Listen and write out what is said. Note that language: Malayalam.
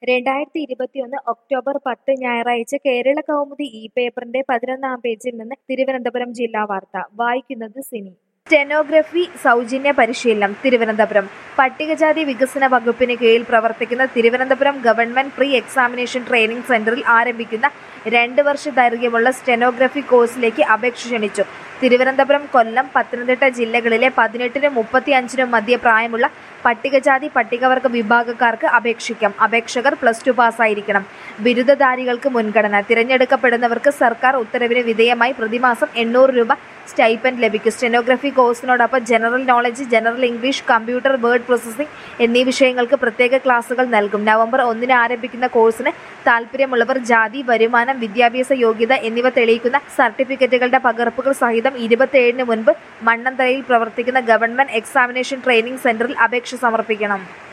രണ്ടായിരത്തി ഇരുപത്തിയൊന്ന് ഒക്ടോബർ പത്ത് ഞായറാഴ്ച കേരള കൗമുദി ഇ പേപ്പറിന്റെ പതിനൊന്നാം പേജിൽ നിന്ന് തിരുവനന്തപുരം ജില്ലാ വാർത്ത വായിക്കുന്നത് സിനി സ്റ്റെനോഗ്രഫി സൗജന്യ പരിശീലനം തിരുവനന്തപുരം പട്ടികജാതി വികസന വകുപ്പിന് കീഴിൽ പ്രവർത്തിക്കുന്ന Thiruvananthapuram government pre examination training സെന്ററിൽ ആരംഭിക്കുന്ന രണ്ട് വർഷ ദൈർഘ്യമുള്ള സ്റ്റെനോഗ്രഫി കോഴ്സിലേക്ക് അപേക്ഷ ക്ഷണിച്ചു തിരുവനന്തപുരം കൊല്ലം പത്തനംതിട്ട ജില്ലകളിലെ പതിനെട്ടിനും മുപ്പത്തിയഞ്ചിനും മധ്യ പ്രായമുള്ള പട്ടികജാതി പട്ടികവർഗ വിഭാഗക്കാർക്ക് അപേക്ഷിക്കാം അപേക്ഷകർ പ്ലസ് ടു പാസ്സായിരിക്കണം ബിരുദധാരികൾക്ക് മുൻഗണന തിരഞ്ഞെടുക്കപ്പെടുന്നവർക്ക് സർക്കാർ ഉത്തരവിന് വിധേയമായി പ്രതിമാസം എണ്ണൂറ് രൂപ സ്റ്റൈപ്പൻഡ് ലഭിക്കും സ്റ്റെനോഗ്രഫി കോഴ്സിനോടൊപ്പം general knowledge general English computer word processing എന്നീ വിഷയങ്ങൾക്ക് പ്രത്യേക ക്ലാസുകൾ നൽകും നവംബർ ഒന്നിന് ആരംഭിക്കുന്ന കോഴ്സിന് താൽപ്പര്യമുള്ളവർ ജാതി വരുമാനം വിദ്യാഭ്യാസ യോഗ്യത എന്നിവ തെളിയിക്കുന്ന സർട്ടിഫിക്കറ്റുകളുടെ പകർപ്പുകൾ സഹിതം ഇരുപത്തിയേഴിന് മുൻപ് മണ്ണന്തലയിൽ പ്രവർത്തിക്കുന്ന ഗവൺമെന്റ് എക്സാമിനേഷൻ ട്രെയിനിംഗ് സെന്ററിൽ അപേക്ഷ സമർപ്പിക്കണം